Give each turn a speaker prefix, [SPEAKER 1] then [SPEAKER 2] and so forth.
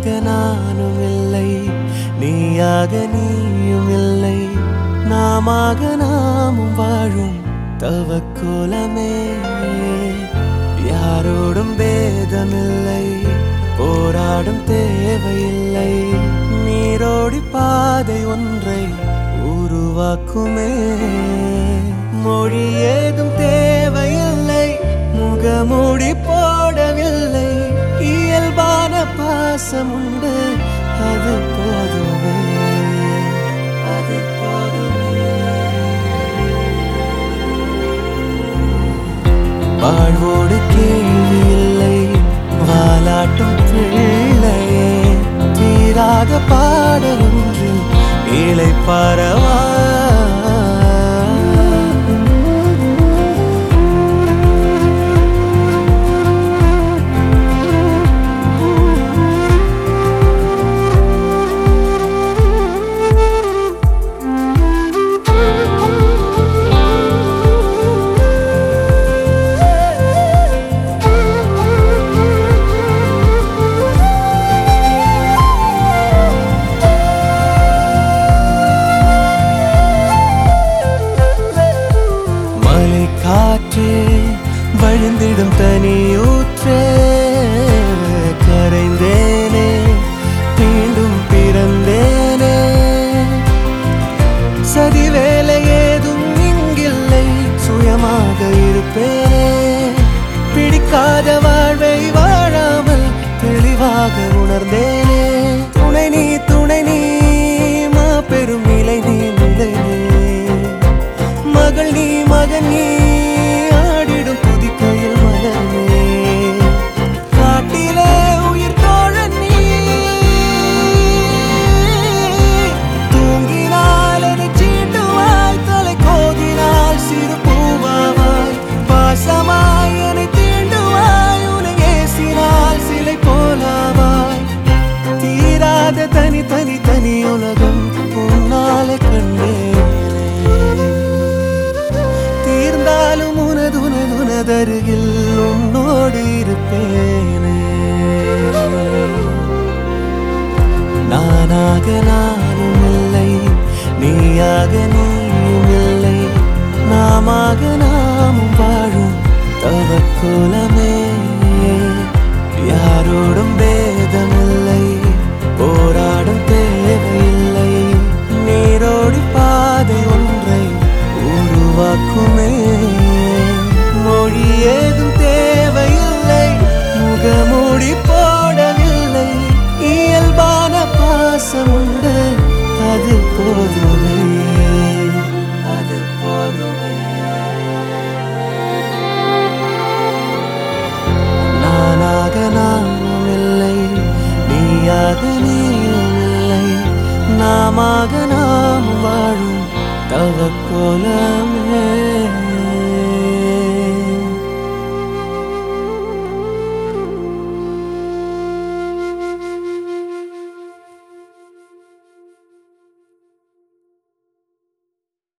[SPEAKER 1] நானாக நானும் இல்லை நீயாக நீயும் இல்லை நாமாக நாமும் வாழும் தவக்கோலமே யாரோடும் பேதமில்லை போராடும் தேவையில்லை நீரோடி பாதை ஒன்றை உருவாக்குமே மொழி ஏதும் தேவையில்லை முகமூடி போடவில்லை இயல்பான பாசம் உண்டு அது போதுமே அது போதுமே வாழ்வோடு கேள்வி இல்லை வாலாட்டும் பிள்ளையே தீராத பாடல் ஒன்றில் இலை பரவா மலை காற்றே வழிந்திடும் தனியூற்றே கரைந்தேனே மீண்டும் பிறந்தேனே சதி வேலை ஏதும் இங்கில்லை சுயமாக இருப்பேனே பிடிக்காத வாழ்வை வாழாமல் தெளிவாக உணர்ந்தேனே துணை நீ துணை நீ மாபெரும் நிலை நீ நிலை நீ மகள் நீ மகன் நீ ஆடிடும் புதிக்கையில் மலர் நீ காட்டிலே உயிர் தோழன் நீ தூங்கினால் அதை சீண்டுவாய் தலை கோதினால் சிறு பூவாவாய் பாசமாய் என்னை தீண்டுவாய் உன்னை ஏசினால் சிலை போலாவாய் தீராத தனி தனி தனி உலகம் உன்னாலே கண்டேனே தீர்ந்தாலும் உனது உனது உனதருகில் உன்னோடு இருப்பேனே நானாக நானும் இல்லை நீயாக நீயும் இல்லை நாமாக நாமும் வாழும் தவக்குலமே யாரோடும் பேதமில்லை போராடும் தேவையில்லை நீரோடி பாதை ஒன்றை உருவாக்குமே மொழி ஏதும் தேவையில்லை முகமூடி போடவில்லை இயல்பான பாசம் உண்டு அது போதுமே அது போதுமே நானாக நானும் இல்லை நீயாக நீயும் இல்லை நாமாக நாம் வாழும் தவக்கோல